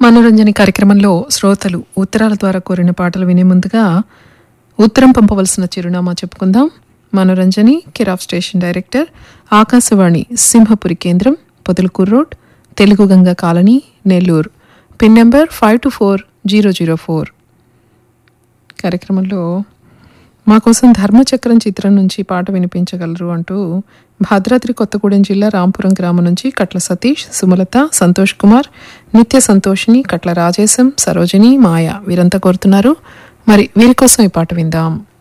మనోరంజని కార్యక్రమంలో శ్రోతలు ఉత్తరాల ద్వారా కోరిన పాటలు వినే ముందుగా ఉత్తరం పంపవలసిన చిరునామా చెప్పుకుందాం Manoranjani care of station director Akashvani Simhapuri కేంద్రం Podalakuru road Telugu Ganga colony Nellore pin number five two four zero zero four కార్యక్రమంలో మా కోసం ధర్మచక్రం చిత్రం నుంచి పాట వినిపించగలరు అంటూ భద్రాద్రి కొత్తగూడెం జిల్లా రాంపురం గ్రామం నుంచి కట్ల సతీష్ సుమలత సంతోష్ కుమార్ నిత్య సంతోషిని కట్ల రాజేశం సరోజిని మాయ వీరంతా కోరుతున్నారు మరి వీరి కోసం ఈ పాట విందాం